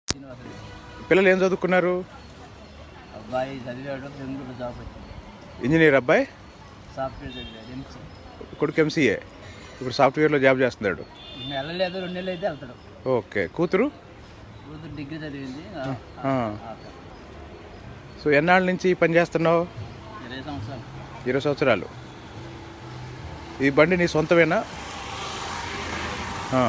పిల్లలు ఏం చదువుకున్నారు అబ్బాయి చదివాడు బెంగళూరు జాబ్ వచ్చింది ఇంజనీర్ అబ్బాయి సాఫ్ట్వేర్ చదివాడు ఎంసీ కొడుకు ఎంసీఏ ఇప్పుడు సాఫ్ట్వేర్లో జాబ్ చేస్తున్నాడు ఇంకా వెళ్ళలేదు రెండు నెలలు అయితే వెళ్తాడు ఓకే కూతురు కూతురు డిగ్రీ చదివింది ఆ. సో ఎన్నాళ్ళ నుంచి ఈ పని చేస్తున్నావు ఇరవై సంవత్సరాలు ఇరవై సంవత్సరాలు ఈ బండి నీ సొంతమేనా ఆ.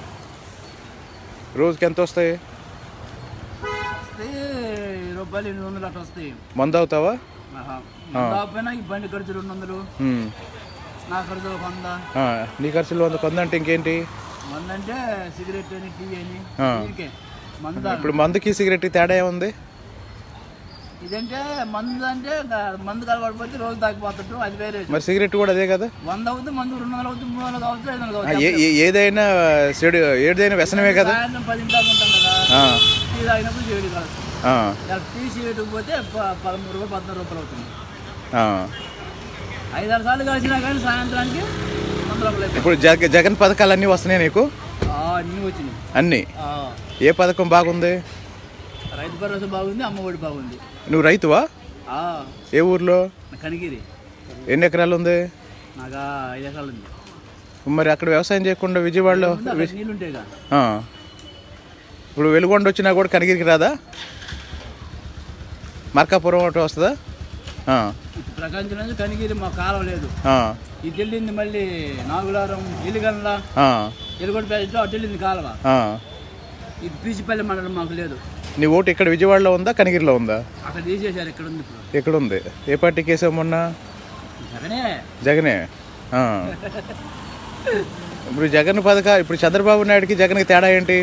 రోజుకి ఎంత వస్తాయి వస్తే వెయ్యి రూపాయలు ఎనిమిది వందలు అట్లా వస్తాయి మందు అవుతావా ఆహా. దాకపోయినా ఈ బండి ఖర్చు రెండు వందలు ఉమ్. నా ఖర్చు ఒక వంద ఆ, నీ ఖర్చులు వంద కొందంటే ఇంకేంటి వంద అంటే సిగరెట్ అని టీ అని ఆ. టీకే మందు తాగను. ఇప్పుడు మందుకి సిగరెట్కి తేడా ఏముంది ఇదంటే మందు అంటే ఇంకా మందు కలవడిపోతే రోజు తాగిపోతుంటాం అది వేరే విషయం. మరి సిగరెట్ కూడా అదే కదా వంద అవుతుంది మందు రెండు వందలు అవుతుంది మూడు వందలు కావచ్చు ఐదు వందలు ఆ, కావచ్చు ఏ- ఏ- ఏదైనా చెడు ఏదైనా వ్యసనమే కదా సాయంత్రం పది దాకా ఉంటాం కదా ఆ, టీ తాగినప్పుడు చేడు కాదు ఆ, ఇలా టీ చేయడం పోతే ప- పదమూడు రూపాయలు పద్నాలుగు రూపాయలు అవుతుంది ఆ. ఐదారు సార్లు కలిసినా కానీ సాయంత్రానికి వంద రూపాయలు అయిపోయి ఇప్పుడు జగ జగన్ పథకాలు అన్నీ వస్తున్నాయి నీకు అన్నీ వచ్చినాయి అన్నీ ఆ, ఏ పథకం బాగుంది రైతు భరోసా బాగుంది అమ్మ ఒడి బాగుంది నువ్వు రైతువా ఆ, ఏ ఊర్లో కనిగిరి ఎన్ని ఎకరాలు ఉంది నాకు ఆ ఐదు ఎకరాలు ఉంది మరి అక్కడ వ్యవసాయం చేయకుండా విజయవాడలో ఉంది, అక్కడ నీళ్ళు ఉంటాయి కదా ఆ. ఇప్పుడు వెలుగొండ వచ్చినా కూడా కనిగిరికి రాదా మార్కాపురం ఒకటి వస్తుందా ఆ, ప్రకాశం నుంచి కనిగిరి మా కాలం లేదు ఆ, ఇది వెళ్ళింది మళ్ళీ నాగులారం ఇల్లుగల్ల ఆ, ఎలుగొండ ప్యాకెట్లో అటు వెళ్ళింది కాలువ ఆ. ఇది పీచిపల్లి మండలం మాకు లేదు నీ ఓటు ఇక్కడ విజయవాడలో ఉందా కనిగిరిలో ఉందా అక్కడ తీసేశారు ఇక్కడ ఉంది ఇప్పుడు ఎక్కడ ఉంది ఏ పార్టీకి వేసావు మొన్న సరేనే జగనే ఆ. ఇప్పుడు జగన్ పథక ఇప్పుడు చంద్రబాబు నాయుడుకి జగన్కి తేడా ఏంటి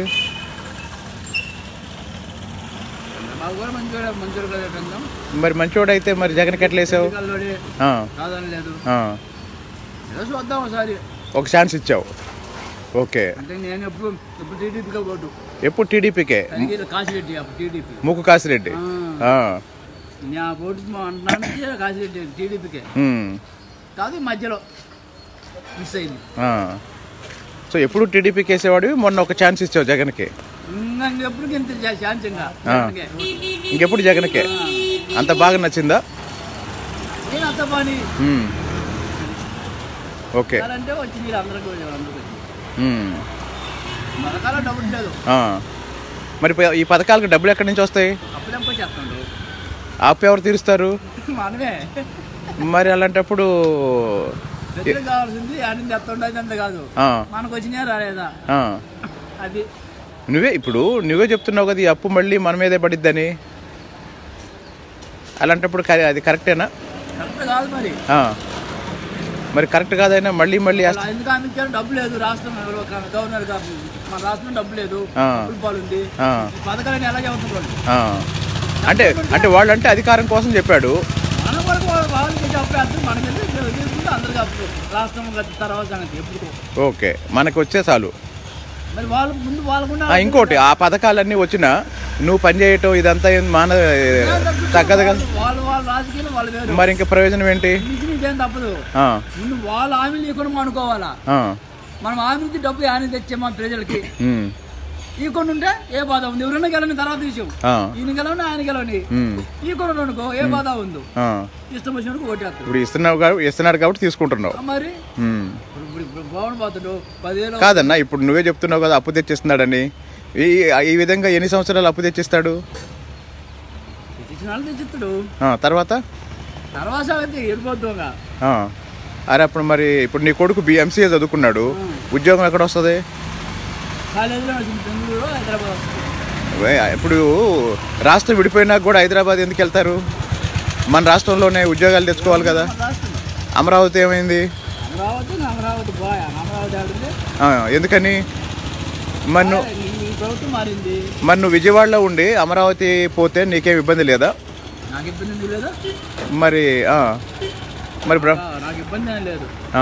మాకు కూడా మంచిగా మంచిగా కదా పెందాం మరి మంచోడైతే మరి జగన్కి ఎట్లా వేసావు కల్లోడి ఆ, కాదని లేదు ఆ. ఏదో చూద్దాం ఒకసారి ఒక ఛాన్స్ ఇచ్చావు ఓకే అంటే నేను ఎప్పుడు ఎప్పుడు టీడీపీగా ఓటు ఎప్పుడు టీడీపీకే కనిగిరి కాశీరెడ్డి అప్పుడు టీడీపీ ముక్కు కాసిరెడ్డి ఆ. నా ఓటు అంటున్నాను కాశీరెడ్డి టీడీపీకే ఉమ్. కాదు ఈ మధ్యలో మిస్ అయింది ఆ. సో ఎప్పుడు టీడీపీకి వేసేవాడివి మొన్న ఒక ఛాన్స్ ఇచ్చావు జగన్కి ఇంకా ఎప్పుడు ఇంత ఛాన్స్ ఇంకా ఆ. జగన్కే. ఇంకెప్పుడు జగన్కే అంత బాగా నచ్చిందా నేను అంత పని ఉమ్. ఓకే అంటే వచ్చి మీరు అందరికి అందరికి వచ్చి ఉమ్. మన కాలం డబ్బులు లేదు ఆ. మరి ఇప్పుడు ఈ పథకాలకు డబ్బులు ఎక్కడి నుంచి వస్తాయి అప్పుడెప్పుడు చేస్తుండ్రు ఆపు ఎవరు తీరుస్తారు మనమే మరి అలాంటప్పుడు పెద్దలు కావాల్సింది అన్ని తెస్తుండేది అంత కాదు ఆ, మనకు వచ్చినా రాలేదా ఆ. అది నువ్వే ఇప్పుడు నువ్వే చెప్తున్నావు కదా ఈ అప్పు మళ్ళీ మన మీదే పడిద్దని అలాంటప్పుడు కరె- అది కరెక్టేనా కరెక్ట్ కాదు మరి ఆ. మరి కరెక్ట్ కాదైనా మళ్ళీ మళ్ళీ వేస్తా- అలా ఎందుకు ఆమె డబ్బు లేదు రాష్ట్రం ఎవరో ఒక గవర్నర్ గారు మన రాష్ట్రం డబ్బు లేదు ఆ. డబ్బులు పాలు ఉంది ఆ, ఈ పథకాలని ఎలా చెబుతున్నారు ఆ. అంటే అంటే వాళ్ళు అంటే అధికారం కోసం చెప్పాడు మన వరకు వాళ్ళు వాళ్ళకి చెప్పేస్తారు మనకి తీసుకుంటే అందరికి అప్పుడు రాష్ట్రం గత తర్వాత సంగతి ఎప్పుడు ఓకే మనకు వచ్చే చాలు మరి వాళ్ళు ముందు వాళ్ళకుండా ఆ, ఇంకోటి ఆ పథకాలన్నీ వచ్చినా నువ్వు పని చేయటం ఇదంతా ఏం మాన తగ్గదు కదా వాళ్ళు వాళ్ళ రాజకీయం వాళ్ళు వేరు మరి ఇంకా ప్రయోజనం ఏంటి నుంచి నీకేం తప్పదు ఆ, ముందు వాళ్ళ హామీలు ఇవ్వకుండా అనుకోవాలా ఆ, మనం హామీ ఇచ్చి డబ్బు హామీ తెచ్చామా ప్రజలకి ఉమ్, ఇవ్వకుండా ఉంటే ఏ బాధ ఉంది ఎవరైనా గెలని తర్వాత విషయం ఆ, ఈయన గెలవని ఆయన గెలవని ఉమ్, ఇవ్వకుండా అనుకో ఏ బాధ ఉందో ఆ. ఇష్టం వచ్చినప్పుడు ఓటేస్తారు ఇప్పుడు ఇస్తున్నావు కాబట్టి ఇస్తున్నాడు కాబట్టి తీసుకుంటున్నావు మరి ఉమ్. ఇప్పుడు ఇప్పుడు ఇప్పుడు బాగుండి పోతాడు పదివేలు కాదన్నా ఇప్పుడు నువ్వే చెప్తున్నావు కదా అప్పు తెచ్చిస్తున్నాడని ఈ ఈ విధంగా ఎన్ని సంవత్సరాలు అప్పు తెచ్చిస్తాడు తెచ్చిన వాళ్ళు తెచ్చిస్తాడు ఆ, తర్వాత తర్వాత సంగతి వెళ్ళిపోతావుగా ఆ. అరే అప్పుడు మరి ఇప్పుడు నీ కొడుకు బిఎంసీఏ చదువుకున్నాడు ఉద్యోగం ఎక్కడ వస్తుంది కాలేజీలో వచ్చింది బెంగళూరు హైదరాబాద్ వస్తుంది వే- ఇప్పుడు రాష్ట్రం విడిపోయినా కూడా హైదరాబాద్ ఎందుకు వెళ్తారు మన రాష్ట్రంలోనే ఉద్యోగాలు తెచ్చుకోవాలి కదా మన రాష్ట్రం అమరావతి ఏమైంది అమరావతి నా అమరావతి బాయ్ అమరావతి ఆడింది ఆ, ఎందుకని మరి నువ్వు ఈ ప్రభుత్వం మారింది మరి నువ్వు విజయవాడలో ఉండి అమరావతి పోతే నీకేం ఇబ్బంది లేదా నాకు ఇబ్బంది ఉంది లేదా మరి ఆ, మరి బ్ర ఆ, నాకు ఇబ్బంది ఏం లేదు ఆ,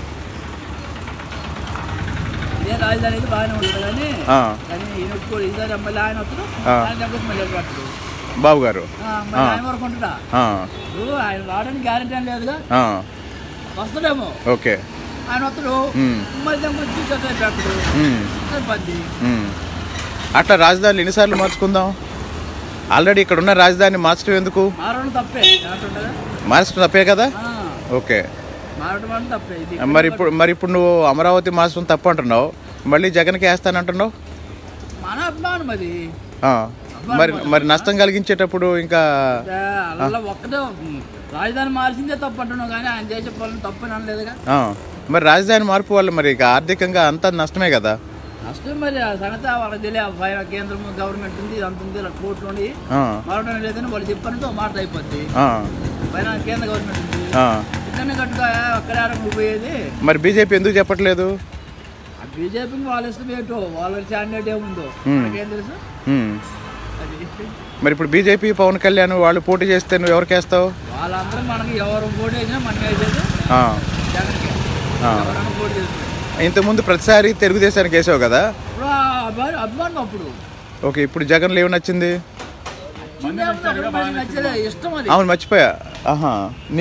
ఇదే రాజధాని అయితే బాగానే ఉంటుంది కానీ ఆ, కానీ ఈయన ఒప్పుకోడు ఈసారి ఎమ్మెల్యే ఆయన వస్తాడు ఆ. ఆయన దగ్గర మళ్ళీ ఎవరు వస్తాడు బాబు గారు ఆ, మరి ఆయన వరకు ఉంటుందా ఆ, ఇప్పుడు ఆయన రావడానికి గ్యారెంటీ ఏం లేదుగా ఆ, వస్తాడేమో ఓకే ఆయన వస్తాడు ఉమ్, మళ్ళీ దానికి వచ్చి చదువు పెట్టడు ఉమ్, సరిపోద్ది ఉమ్. అట్లా రాజధానిని ఎన్నిసార్లు మార్చుకుందాం ఆల్రెడీ ఇక్కడ ఉన్న రాజధాని మార్చడం ఎందుకు మారడం తప్పే ఏమంటుంటదా? మార్చడం తప్పే కదా ఆ ఓకే మారడం అంటే తప్పే ఇది మరి ఇప్పుడు మరి ఇప్పుడు నువ్వు అమరావతి మార్చడం తప్పు అంటున్నావు మళ్ళీ జగన్కి వేస్తానంటున్నావు మన అభిమానం అది ఆ. మరి మరి నష్టం కలిగించేటప్పుడు ఇంకా అంటే అలా ఒక్కటే ఉమ్, రాజధాని మార్చిందే తప్పు అంటున్నావు కానీ ఆయన చేసే పనులు తప్పు అని అనలేదుగా ఆ. మరి రాజధాని మార్పు వల్ల మరి ఇక ఆర్థికంగా అంతా నష్టమే కదా నష్టం మరి ఆ సంగతి వాళ్ళకి తెలియ పైన కేంద్రం గవర్నమెంట్ ఉంది అంత ఉంది ఇలా కోట్లు ఉంది ఆ. మారడం లేదని వాళ్ళు చెప్పారంటే ఒక మాట అయిపోద్ది ఆ. పైన కేంద్ర గవర్నమెంట్ ఉంది ఆ. ఇక్కడనే కట్టుగా అక్కడే ఆడకు పోయేది మరి బీజేపీ ఎందుకు చెప్పట్లేదు ఆ బీజేపీకి వాళ్ళ ఇష్టం ఏంటో వాళ్ళ క్యాండిడేట్ ఏముందో ఉమ్. మనకేం తెలుసు ఉమ్. అది మరి ఇప్పుడు బీజేపీ పవన్ కళ్యాణ్ వాళ్ళు పోటీ చేస్తే నువ్వు ఎవరికి వేస్తావు వాళ్ళందరూ మనకి ఎవరు ఓటు వేసినా మనకి వేసేది ఆ. జగన్కి ఆ. ఎవరైనా ఓటు చేస్తారు ఇంతకుముందు ప్రతిసారి తెలుగుదేశానికి వేసావు కదా ఇప్పుడు ఆ అభిమానం అభిమానం అప్పుడు ఓకే ఇప్పుడు జగన్లో ఏమి నచ్చింది చిన్న అభిమానం మనకి నచ్చలే ఇష్టం అది అవును మర్చిపోయా ఆహా నీ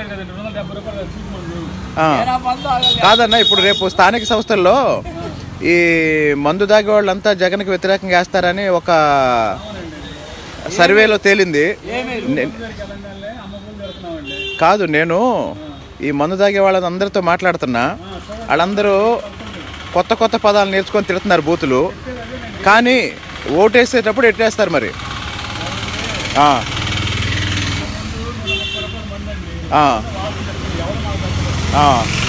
ఆ. నేను ఆ మందు ఆగాలి. కాదన్న ఇప్పుడు రేపు స్థానిక సంస్థల్లో ఈ మందు దాగే వాళ్ళంతా జగన్కి వ్యతిరేకంగా వేస్తారని ఒక సర్వేలో తేలింది నే- కాదు నేను ఈ మందు తాగే వాళ్ళని అందరితో మాట్లాడుతున్నా వాళ్ళందరూ కొత్త కొత్త పదాలు నేర్చుకొని తిడుతున్నారు బూతులు కానీ ఓటేసేటప్పుడు ఎట్టేస్తారు మరి ఆ. ఆ. ఆ.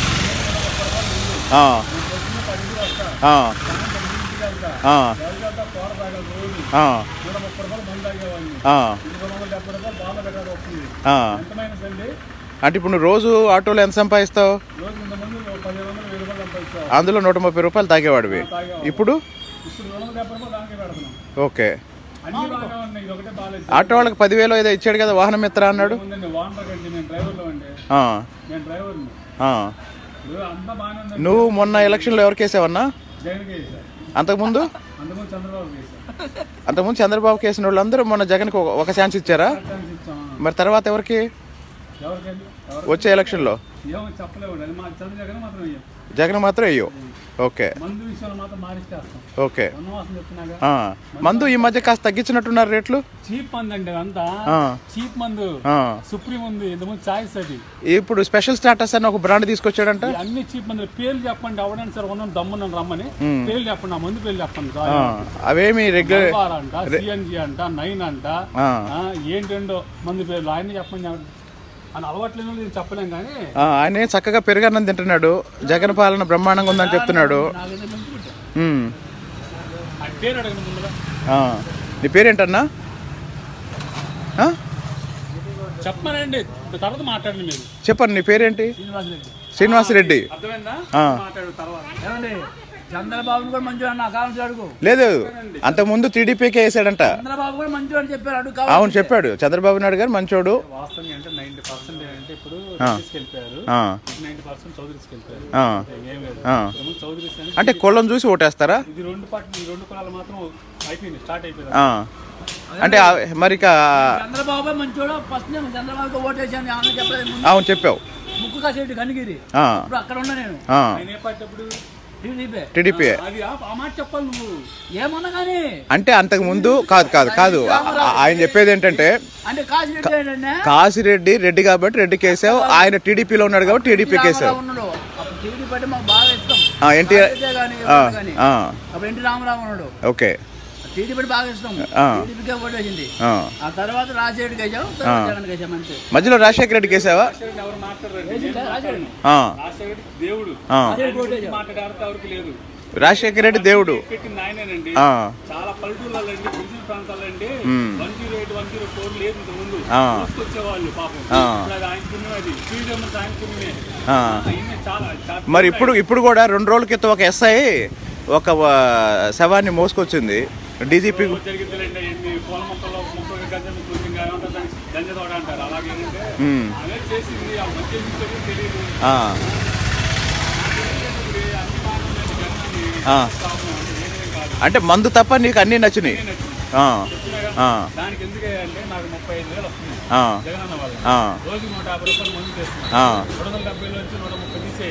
ఆ. ఆ. ఆ. ఆ. ఆ. ఆ. అంటే ఇప్పుడు నువ్వు రోజు ఆటోలో ఎంత సంపాదిస్తావు అందులో నూట ముప్పై రూపాయలు తాగేవాడివి ఇప్పుడు ఓకే ఆటో వాళ్ళకి పదివేలు ఏదో ఇచ్చాడు కదా వాహనం మిత్ర అన్నాడు ఆ. ఆ. నువ్వు మొన్న ఎలక్షన్లో ఎవరికి వేసావన్నా అంతకుముందు అంతకుముందు చంద్రబాబు వేసిన వాళ్ళందరూ మొన్న జగన్కి ఒక- ఒక ఛాన్స్ ఇచ్చారా మరి తర్వాత ఎవరికి వచ్చే ఎలక్షన్లో ఏమో చెప్పలేవు అది మా చంద్రజగన్ మాత్రం ఇయ్యం. జగన్ మాత్రం అయ్యో ఓకే మందు విషయంలో మాత్రం మారిస్తేస్తాం ఓకే వనవాసం చెప్తున్నాగా ఆ. మందు ఈ మధ్య కాస్త తగ్గించినట్టున్నారు రేట్లు చీప్ మందు అండి అదంతా ఆ. చీప్ మందు ఆ. సుప్రీం ఉంది ఇంతకుముందు చాయిస్ అది ఇప్పుడు స్పెషల్ స్టాటస్ అని ఒక బ్రాండ్ తీసుకొచ్చాడంట ఈ అన్ని చీప్ మందులు పేర్లు చెప్పండి అవడానికి సార్ ఉన్నాం దమ్మున్నాను రమ్మని పేర్లు చెప్పండి ఆ మందు పేర్లు చెప్పండి ఆ. అవేమి రెగ్యులర్ మలబార్ అంట సిఎన్జి అంట నైన్ అంట ఆ. ఆ, ఏంటండో మందు పేర్లు ఆయన చెప్పండి అని అలవాట్లేదు నేను చెప్పలేం కానీ ఆ, ఆయనే చక్కగా పెరుగన్నం తింటున్నాడు జగన్ పాలన బ్రహ్మాండంగా ఉందని చెప్తున్నాడు నాకైతే మంచి పుట్ట. ఉమ్. ఆయన పేరు అడగండి ముందుగా ఆ. నీ పేరేంటన్నా ఆ? చెప్పమనండి తర్వాత మాట్లాడండి మీరు చెప్పండి నీ పేరేంటి శ్రీనివాసరెడ్డి శ్రీనివాసరెడ్డి అర్థమైందా ఆ. మాట్లాడు తర్వాత ఏమండి చంద్రబాబు కూడా మంచివాడు నా కావాల్సి అడుగు లేదు అంతకుముందు టీడీపీకే వేసాడంట చంద్రబాబు కూడా మంచివాడు చెప్పారు అడుగు కావాలి అవును చెప్పాడు చంద్రబాబు నాయుడు గారు మంచోడు వాస్తవంగా అంటే నైన్టీ పర్సెంట్ అంటే ఇప్పుడు ఆ. తీసుకెళ్ళిపోయారు ఆ. నైన్టీ పర్సెంట్ చౌదరీస్కి వెళ్ళిపోయారు ఆ. ఏం లేదు ఆ. ఏమో చౌదరీస్ అని అంటే కులం చూసి ఓటేస్తారా ఇది రెండు పార్టీ ఈ రెండు కులాలు మాత్రం అయిపోయింది స్టార్ట్ అయిపోయింది ఆ. అంటే ఆ- మరి ఇక చంద్రబాబు మంచోడు ఫస్ట్ నేను చంద్రబాబుకి ఓటేసాను ఆమె చెప్పలేదు ముందు. అవును చెప్పావు ముక్కు కాసేటి కనిగిరి ఆ. ఇప్పుడు అక్కడ ఉన్నా నేను ఆ. ఆయన ఏ పార్టీ అప్పుడు టీడీపీ టీడీపీ అది ఆ ఆ మాట చెప్పాలి నువ్వు ఏమన్నా కానీ అంటే అంతకు ముందు కాదు కాదు కాదు ఆ- ఆ- ఆయన చెప్పేది ఏంటంటే అంటే కాసిరెడ్డి ఏంటంటే కాసిరెడ్డి రెడ్డి కాబట్టి రెడ్డికి వేసావు ఆయన టీడీపీలో ఉన్నాడు కాబట్టి టీడీపీకి వేసావు రామారావు ఉన్నాడు అప్పుడు టీడీపీ అంటే మాకు బాగా ఇష్టం ఆ, ఎన్టీఆర్ కాసిరెడ్డే కానీ ఆ, ఎవరు కానీ ఆ, అప్పుడు ఎన్టీ రామారావు ఉన్నాడు ఓకే టీడీపీ అంటే బాగా ఇష్టం ఆ. టీడీపీకే ఓటేసింది ఆ. ఆ తర్వాత రాజశేఖర్కి వేసాం తర్వాత జగన్కి వేసాం అంతే మధ్యలో రాజశేఖర రెడ్డికి వేసావా రాజశేఖర్ ఎవరు మాట్లాడరండి వేసిందా? రాజశేఖర్ ఆ, రాజశేఖర్ దేవుడు ఆ. రాజశేఖర్ ఓటేసాం మాట్లాడే అర్హత ఎవరికి లేదు రాజశేఖర రెడ్డి దేవుడు పెట్టింది ఆయనేనండి ఆ, చాలా పల్లెటూళ్ళలో అండి గిరిజన ప్రాంతాల్లో అండి one zero eight one zero four లేదు ఇంత ముందు ఆ. తీసుకొచ్చేవాళ్ళు పాపం ఆ. ఇప్పుడు అది ఆయన పుణ్యం అది ఫ్రీడమ్ ఆయన పుణ్యమే ఆ. ఆయనే చాలా చాలా- మరి ఇప్పుడు ఇప్పుడు కూడా రెండు రోజుల క్రితం ఒక ఎస్ఐ ఒక ఆ, శవాన్ని మోసుకొచ్చింది డీజీపీ రోజు జరిగిద్దిలేండి ఎన్ని పూల మొక్కల్లో మొక్కలు గంజ మొక్కలు ఇంకా ఏమంటారు దాన్ని గంజ తోట అంటారు అలాగే ఏంటంటే ఉమ్, అదే చేసింది ఆ మధ్య తెలియదు తెలియదు ఆ, ఆ. అంటే మందు తప్ప నీకు అన్నీ నచ్చినాయి ఆ, ఆ, దానికి ఎందుకు అంటే నాకు ముప్పై ఐదు వేలు వస్తుంది ఆ, జగన్ అన్న వాళ్ళు ఆ, రోజుకి నూట యాభై రూపాయలు మందు చేస్తున్నారు ఆ. రెండు వందల డెబ్బై నుంచి నూట ముప్పై తీసేయండి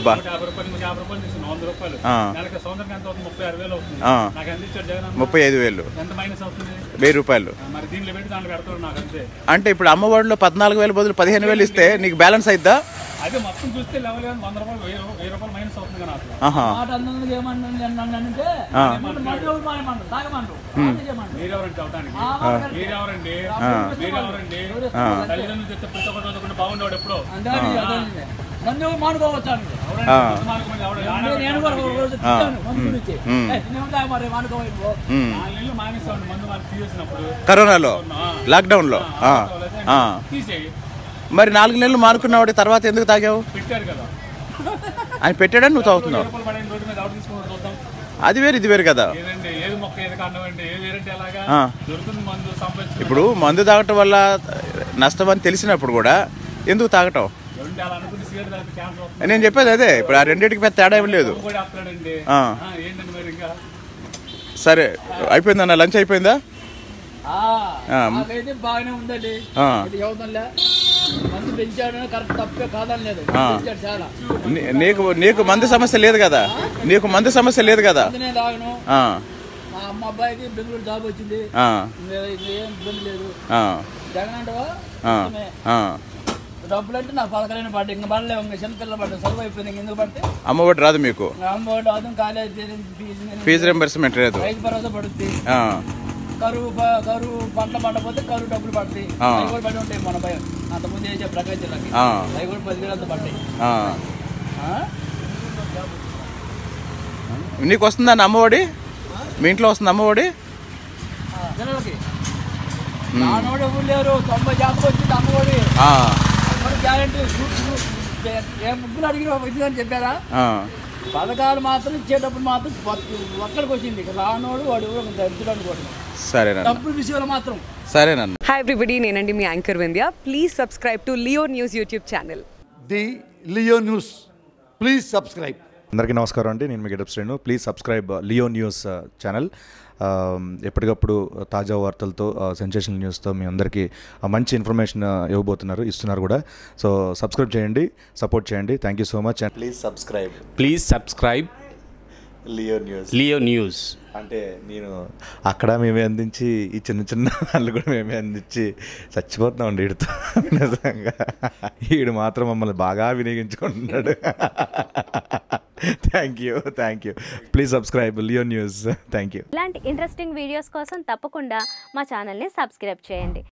బా నూట యాభై రూపాయలు నూట యాభై రూపాయలు తీసుకున్నాం వంద రూపాయలు ఆ. నెలకి సంవత్సరం ఎంత అవుతుంది ముప్పై ఆరు వేలు అవుతుంది ఆ. నాకు ఎంత ఇచ్చాడు జగన్ అన్న? ముప్పై ఐదు వేలు ఎంత మైనస్ అవుతుంది వెయ్యి రూపాయలు ఆ, మరి దీంట్లో పెట్టి దాంట్లో పెడతాడు నాకు అంతే అంటే ఇప్పుడు అమ్మఒడిలో పద్నాలుగు వేల బదులు పదిహేను వేలు ఇస్తే నీకు బ్యాలెన్స్ అయిద్దా అదే మొత్తం చూస్తే లెవెల్ కానీ వంద రూపాయలు వెయ్యి రూ- వెయ్యి రూపాయలు మైనస్ అవుతుంది కదా నాకు ఆహా మాట అన్నందుకు ఏమన్నాను అంటే ఆ. మందు మాయమంటారు తాగమంటారు తాగమంటారు మీరెవరండి అవడానికి ఆ, ఆ. మీరెవరండి ఆ. మీరెవరండి ఆ. తల్లిదండ్రులు చెప్తే ప్రతి ఒక్కటి చదువుకుంటే బాగుండేవాడు ఎప్పుడో అంతే అదే మందు మానుకోవచ్చు అండి ఎవరండి ఆ. పద్నాలుగు మంది ఎవరు? అంటే నేను కూడా ఒక రోజు ఆ. తిట్టాను మందు గురించి ఉమ్. ఏ, నేను తాగ మరి మానుకోవాలి ఉమ్. నాలుగు నెలలు మానేస్తామండి మందు మనకి తీసేసినప్పుడు కరోనాలో లాక్డౌన్లో ఆ, ఆ. తీసేయి మరి నాలుగు నెలలు మానుకున్నవాడి తర్వాత ఎందుకు తాగావు పెట్టారు కదా ఆయన పెట్టాడని నువ్వు తాగుతున్నావు రూపాయలు పడిన రోడ్డు మీద ఎవరు తీసుకుని చూద్దాం అది వేరు ఇది వేరు కదా ఏదండి ఏది మొక్క ఏది కాండం అండి ఏది వేరంటే ఎలాగా ఆ. దొరుకుతుంది మందు సంపాదించుకుంటే ఇప్పుడు మందు తాగటం వల్ల నష్టం అని తెలిసినప్పుడు కూడా ఎందుకు తాగటం ఎవరండి అలా అనుకుంటే సిగరెట్ తాగితే క్యాన్సర్ వస్తుంది నేను చెప్పేది అదే ఇప్పుడు ఆ రెండింటికి పెద్ద తేడా ఏం లేదు కూడా వస్తున్నాడండి ఆ. ఆ, ఏంటండి మరి ఇంకా సరే అయిపోయిందన్న లంచ్ అయిపోయిందా ఆ, ఆ. నాకైతే బాగానే ఉందండి ఆ. ఇది అవుతుందిలే మందు పెంచాడు కరెక్ట్ తప్పే కాదని లేదు ఆ. పెంచాడు చాలా నీ- నీకు నీకు మందు సమస్య లేదు కదా నీకు మందు సమస్య లేదు కదా మందు నేను తాగను ఆ, మా అమ్మ అబ్బాయికి బెంగళూరు జాబ్ వచ్చింది ఆ, ఇంకా ఇంకా ఏం ఇబ్బంది లేదు ఆ, జగన్ అంటవా ఆ, ఆ. డబ్బులు అంటే నా పలకలేని పడ్డ ఇంకా పడలేవు ఇంకా చిన్నపిల్ల పడ్డ చదువు అయిపోయింది ఇంక ఎందుకు పడితే అమ్మఒడి రాదు మీకు అమ్మఒడి అదం కాలేజ్ ఫీజు ఫీజు రెంబర్స్మెంట్ లేదు రైతు భరోసా పడుద్ది ఆ, కరువు ప- కరువు పంట పండపోతే కరువు డబ్బులు పడతాయి ఆ. అవి కూడా పడి ఉంటాయి మన భయం అంతకుముందు ఏం చెప్పి ప్రకాశ్ జిల్లాకి ఆ, అవి కూడా పదివేలు అంత పడ్డాయి ఆ. ఆ? నీకు వస్తుందా అమ్మఒడి మీ ఇంట్లో వస్తుంది అమ్మఒడి పిల్లలకి నానోడు ఎవరు లేరు తొంభై జాతకు వచ్చింది అమ్మఒడి ఆ, అమ్మఒడి గ్యారంటీ ఏ ముగ్గురు అడిగిన వచ్చిందని చెప్పారా ఆ. పథకాలు మాత్రం ఇచ్చేటప్పుడు మాత్రం ఒక్క- ఒక్కడికి వచ్చింది ఇక రానోడు వాడు ఎవరో దరిద్రుడు అనుకోడు సరేనన్న డబ్బుల విషయంలో మాత్రం సరేనన్న హాయ్ ఎవ్రీబడి నేనండి మీ anchor Vindhya please subscribe to Leo news YouTube channel the Leo news please subscribe అందరికీ నమస్కారం అండి నేను మీ getup Srinu please subscribe Leo news ఆ, ఛానల్ ఆ, ఎప్పటికప్పుడు తాజా వార్తలతో ఆ, సెన్సేషనల్ న్యూస్తో మీ అందరికీ ఆ, మంచి ఇన్ఫర్మేషన్ ఆ, ఇవ్వబోతున్నారు ఇస్తున్నారు కూడా సో సబ్స్క్రైబ్ చేయండి సపోర్ట్ చేయండి thank you so much and please subscribe please subscribe Leo news Leo news అంటే నేను అక్కడ మేమే అందించి ఈ చిన్న చిన్న వాళ్ళు కూడా మేమే అందించి చచ్చిపోతున్నాం అండి వీడితో నిజంగా వీడు మాత్రం మమ్మల్ని బాగా వినియోగించుకుంటున్నాడు thank you thank you please subscribe Leo news thank you ఇలాంటి ఇంట్రెస్టింగ్ వీడియోస్ కోసం తప్పకుండా మా ఛానల్ని సబ్స్క్రైబ్ చేయండి